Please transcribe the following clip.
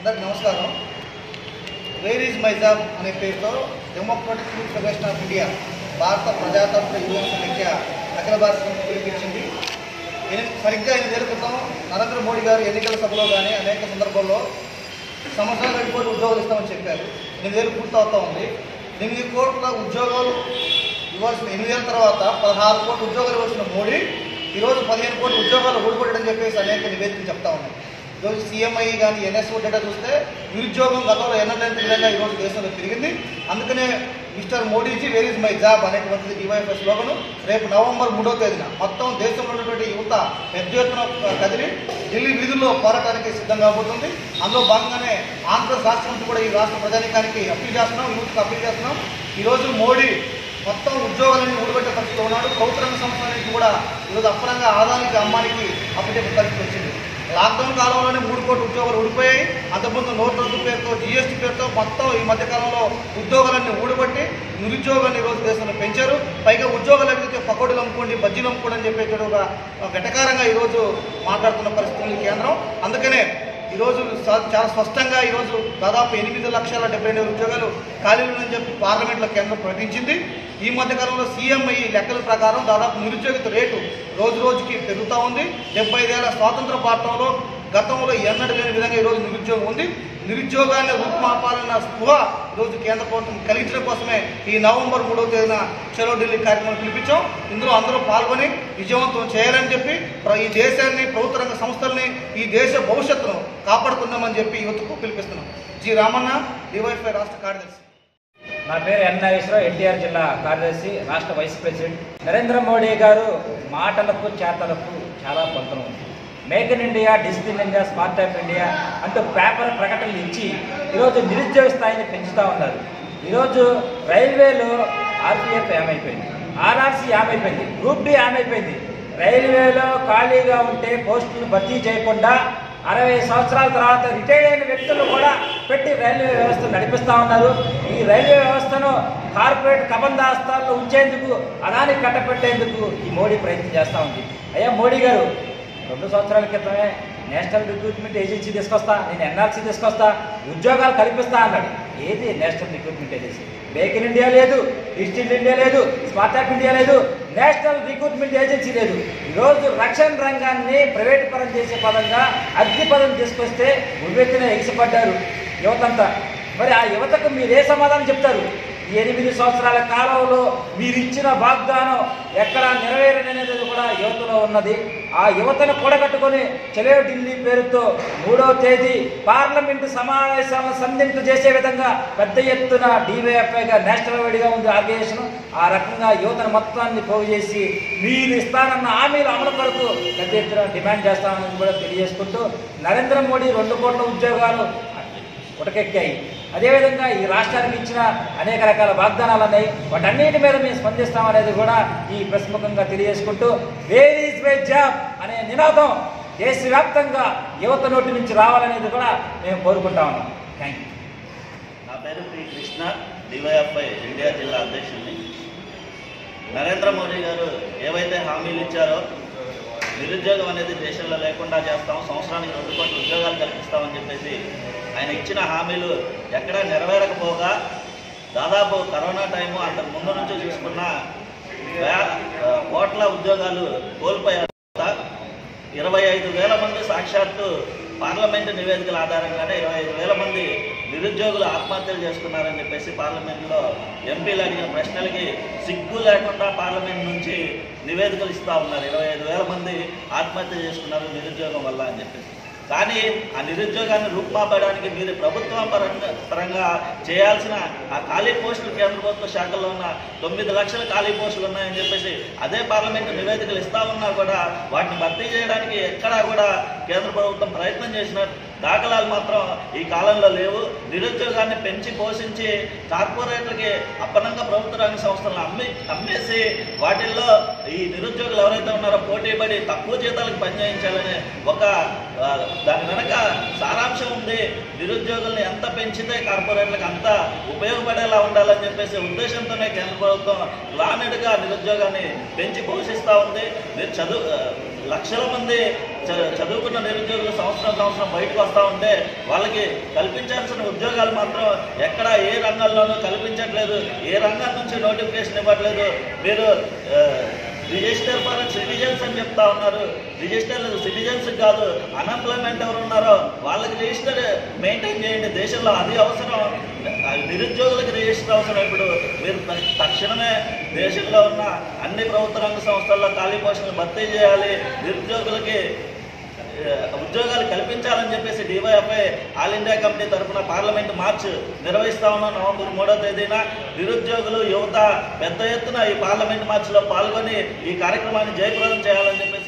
అందరికి నమస్కారం where is my job అనే పేరుతో democratic free federation of India భారత ప్రజాతంత్ర యువ సమైక్య అఖిల భారత సమితి పిలిపించింది ఎనిమిది సరిగ్గా ఎనిమిదేళ్ల క్రితం నరేంద్ర మోడీ గారు ఎన్నికల సభలో కానీ అనేక సందర్భాల్లో సంవత్సరాలు గడిపోతే ఉద్యోగాలు ఇస్తామని చెప్పారు ఎనిమిదేళ్ళు పూర్తి అవుతా ఉంది ఎనిమిది కోట్ల ఉద్యోగాలు ఇవ్వాల్సిన ఎనిమిదేళ్ళ తర్వాత పదహారు కోట్ల ఉద్యోగాలు ఇవ్వాల్సిన మోడీ ఈరోజు పదిహేను కోట్ల ఉద్యోగాలు ఊడిపడని చెప్పేసి అనేక నివేదికలు చెప్తా ఉన్నాయి ఈరోజు సీఎంఐ కానీ ఎన్ఎస్ఓ డేటా చూస్తే నిరుద్యోగం గతంలో ఎన్నలేని విధంగా ఈరోజు దేశంలో పెరిగింది అందుకనే mister Modiji where is my job అనేటువంటిది డివైఎఫ్ఎస్ స్లోగను రేపు నవంబర్ మూడో తేదీన మొత్తం దేశంలో ఉన్నటువంటి యువత పెద్ద ఎత్తున కదిలి ఢిల్లీ వీధుల్లో పోరాటానికి సిద్ధం కాబోతుంది అందులో భాగంగానే ఆంధ్రప్రదేశ్ రాష్ట్రం నుంచి కూడా ఈ రాష్ట్ర ప్రజానికానికి అప్పీల్ చేస్తున్నాం యూత్కి అప్పీల్ చేస్తున్నాం ఈరోజు మోడీ మొత్తం ఉద్యోగాలన్నీ ఊడబెట్టే పరిస్థితిలో ఉన్నాడు ప్రభుత్వ రంగ సంస్థలన్నింటినీ కూడా ఈరోజు అప్పనంగా ఆదానికి అమ్మానికి అప్పచెప్పే పరిస్థితి వచ్చింది లాక్డౌన్ కాలంలోనే మూడు కోట్ల ఉద్యోగాలు ఊడిపోయాయి అంతకుముందు నోట్ రద్దు పేరుతో జీఎస్టీ పేరుతో మొత్తం ఈ మధ్య కాలంలో ఉద్యోగాలన్నీ ఊడబట్టి నిరుద్యోగాన్ని ఈరోజు దేశంలో పెంచారు పైగా ఉద్యోగాలు అడిగితే పకోడీలు అమ్ముకోండి బజ్జీలు అమ్ముకోండి అని చెప్పేటువంటి ఒక ఘటకారంగా ఈరోజు మాట్లాడుతున్న పరిస్థితి ఉంది కేంద్రం అందుకనే ఈరోజు స- చాలా స్పష్టంగా ఈరోజు దాదాపు ఎనిమిది లక్షల డెబ్బై ఎనిమిది ఉద్యోగాలు ఖాళీలు ఉన్నాయని చెప్పి పార్లమెంట్లో కేంద్రం ప్రకటించింది ఈ మధ్య కాలంలో సీఎంఐ లెక్కల ప్రకారం దాదాపు నిరుద్యోగిత రేటు రోజు రోజుకి పెరుగుతూ ఉంది డెబ్బై ఐదేళ్ల స్వాతంత్ర భారతంలో గతంలో ఎన్నడూ లేని విధంగా ఈరోజు నిరుద్యోగం ఉంది నిరుద్యోగాన్ని రూపుమాపాలన్న స్పృహ ఈరోజు కేంద్ర ప్రభుత్వం కలిగించడం కోసమే ఈ నవంబర్ మూడవ తేదీన చలో ఢిల్లీ కార్యక్రమం పిలిపించాం ఇందులో అందరూ పాల్గొని విజయవంతం చేయాలని చెప్పి ప్ర- ఈ దేశాన్ని ప్రభుత్వ రంగ సంస్థల్ని ఈ దేశ భవిష్యత్తును కాపాడుకుందామని చెప్పి యువతకు పిలిపిస్తున్నాం జి రామన్న డివైఫై రాష్ట్ర కార్యదర్శి నా పేరు ఎన్ నాగేశ్వరరావు ఎన్టీఆర్ జిల్లా కార్యదర్శి రాష్ట్ర వైస్ ప్రెసిడెంట్ నరేంద్ర మోడీ గారు మాటలకు చేతలకు చాలా పొంతన ఉంది make in India digital India smart of India అంటూ పేపర్ ప్రకటనలు ఇచ్చి ఈరోజు నిరుద్యోగ స్థాయిని పెంచుతూ ఉన్నారు ఈరోజు రైల్వేలో ఆర్పిఎఫ్ ఏమైపోయింది ఆర్ఆర్సీ ఏమైపోయింది గ్రూప్ డి ఏమైపోయింది రైల్వేలో ఖాళీగా ఉంటే పోస్టులు భర్తీ చేయకుండా అరవై సంవత్సరాల తర్వాత రిటైర్డ్ అయిన వ్యక్తులు కూడా పెట్టి రైల్వే వ్యవస్థ నడిపిస్తూ ఉన్నారు ఈ రైల్వే వ్యవస్థను కార్పొరేట్ కబందాస్తాల్లో ఉంచేందుకు అదానికి కట్టపెట్టేందుకు ఈ మోడీ ప్రయత్నం చేస్తూ ఉంది అయ్యా మోడీ గారు రెండు సంవత్సరాల క్రితమే నేషనల్ రిక్రూట్మెంట్ ఏజెన్సీ తీసుకొస్తా నేను ఎన్ఆర్సీ తీసుకొస్తా ఉద్యోగాలు కల్పిస్తా అన్నాడు ఏది national recruitment agency make in India లేదు డిజిటల్ ఇండియా లేదు స్మార్ట్ ఆఫ్ ఇండియా లేదు నేషనల్ రిక్రూట్మెంట్ ఏజెన్సీ లేదు ఈరోజు రక్షణ రంగాన్ని ప్రైవేట్ పరం చేసే పదంగా అగ్ని పదం తీసుకొస్తే ఉవ్వెత్తున ఎగిసిపడ్డారు యువతంతా మరి ఆ యువతకు మీరు ఏ సమాధానం చెప్తారు ఈ ఎనిమిది సంవత్సరాల కాలంలో మీరు ఇచ్చిన వాగ్దానం ఎక్కడా నెరవేరనేది కూడా యువతలో ఉన్నది ఆ యువతను కూడగట్టుకొని చలో ఢిల్లీ పేరుతో మూడో తేదీ పార్లమెంటు సమావేశాలను సందింపు చేసే విధంగా పెద్ద ఎత్తున డివైఎఫ్ఐగా నేషనల్ వైడ్గా ఉంది ఆర్గనైజేషన్ ఆ రకంగా యువతను మొత్తాన్ని పోగు చేసి మీరు ఇస్తానన్న హామీలు అమలు కొరకు పెద్ద ఎత్తున డిమాండ్ చేస్తామని కూడా తెలియజేసుకుంటూ నరేంద్ర మోడీ రెండు కోట్ల ఉద్యోగాలు ఉటకెక్కాయి అదేవిధంగా ఈ రాష్ట్రానికి ఇచ్చిన అనేక రకాల వాగ్దానాలు ఉన్నాయి వాటన్నిటి మీద మేము స్పందిస్తామనేది కూడా ఈ ప్రశ్ముఖంగా తెలియజేసుకుంటూ వేర్ ఈజ్ మై జాబ్ అనే నినాదం దేశవ్యాప్తంగా యువత నోటి నుంచి రావాలనేది కూడా మేము కోరుకుంటా ఉన్నాం థ్యాంక్ యూ నా పేరు పి కృష్ణ డివైఎఫ్ఐ ఇండియా జిల్లా అధ్యక్షుడిని నరేంద్ర మోడీ గారు ఏవైతే హామీలు ఇచ్చారో నిరుద్యోగం అనేది దేశంలో లేకుండా చేస్తాం సంవత్సరానికి రెండు కోట్ల ఉద్యోగాలు కల్పిస్తామని చెప్పేసి ఆయన ఇచ్చిన హామీలు ఎక్కడా నెరవేరకపోగా దాదాపు కరోనా టైము అంతకు ముందు నుంచి చూసుకున్న వే- ఆ, కోట్ల ఉద్యోగాలు కోల్పోయారు ఇరవై ఐదు వేల మంది సాక్షాత్తు పార్లమెంటు నివేదికల ఆధారంగానే ఇరవై ఐదు వేల మంది నిరుద్యోగులు ఆత్మహత్యలు చేసుకున్నారని చెప్పేసి పార్లమెంట్లో ఎంపీలు అడిగిన ప్రశ్నలకి సిగ్గు లేకుండా పార్లమెంట్ నుంచి నివేదికలు ఇస్తూ ఉన్నారు ఇరవై ఐదు వేల మంది ఆత్మహత్య చేసుకున్నారు నిరుద్యోగం వల్ల అని చెప్పేసి కానీ ఆ నిరుద్యోగాన్ని రూపుమాపడానికి మీరు ప్రభుత్వం పరంగా పరంగా చేయాల్సిన ఆ ఖాళీ పోస్టులు కేంద్ర ప్రభుత్వ శాఖల్లో ఉన్న తొమ్మిది లక్షల ఖాళీ పోస్టులు ఉన్నాయని చెప్పేసి అదే పార్లమెంటు నివేదికలు ఇస్తా ఉన్నా కూడా వాటిని భర్తీ చేయడానికి ఎక్కడా కూడా కేంద్ర ప్రభుత్వం ప్రయత్నం చేసిన దాఖలాలు మాత్రం ఈ కాలంలో లేవు నిరుద్యోగాన్ని పెంచి పోషించి కార్పొరేట్లకి అప్పనంగా ప్రభుత్వ రంగ సంస్థలను అమ్మి అమ్మేసి వాటిల్లో ఈ నిరుద్యోగులు ఎవరైతే ఉన్నారో పోటీ పడి తక్కువ జీతాలకు పనిచేయించాలనే ఒక ఆ, దాని వెనక సారాంశం ఉంది నిరుద్యోగుల్ని ఎంత పెంచితే కార్పొరేట్లకు అంత ఉపయోగపడేలా ఉండాలని చెప్పేసి ఉద్దేశంతోనే కేంద్ర ప్రభుత్వం ప్లానెడ్గా నిరుద్యోగాన్ని పెంచి పోషిస్తూ ఉంది మీరు చదువు ఆ, లక్షల మంది చ- చదువుకున్న నిరుద్యోగులు సంవత్సరం సంవత్సరం బయటకు వస్తూ ఉంటే వాళ్ళకి కల్పించాల్సిన ఉద్యోగాలు మాత్రం ఎక్కడ ఏ రంగంలోనూ కల్పించట్లేదు ఏ రంగం నుంచి నోటిఫికేషన్ ఇవ్వట్లేదు మీరు రిజిస్టర్ ఫర్ సిటిజన్స్ అని చెప్తా ఉన్నారు రిజిస్టర్ సిటిజన్స్ కాదు అన్ఎంప్లాయ్మెంట్ ఎవరు ఉన్నారో వాళ్ళకి రిజిస్టర్ మెయింటైన్ చేయండి దేశంలో అది అవసరం ఆ నిరుద్యోగులకు రిజిస్టర్ అవసరం ఇప్పుడు మీరు త- తక్షణమే దేశంలో ఉన్న అన్ని ప్రభుత్వ రంగ సంస్థల్లో ఖాళీ పోస్టులను భర్తీ చేయాలి నిరుద్యోగులకి ఆ, ఉద్యోగాలు కల్పించాలని చెప్పేసి డివైఎఫ్ఐ ఆల్ ఇండియా కమిటీ తరఫున పార్లమెంట్ మార్చ్ నిర్వహిస్తా ఉన్నాం నవంబర్ మూడో తేదీన నిరుద్యోగులు యువత పెద్ద ఎత్తున ఈ పార్లమెంట్ మార్చ్లో పాల్గొని ఈ కార్యక్రమాన్ని జయప్రదం చేయాలని చెప్పేసి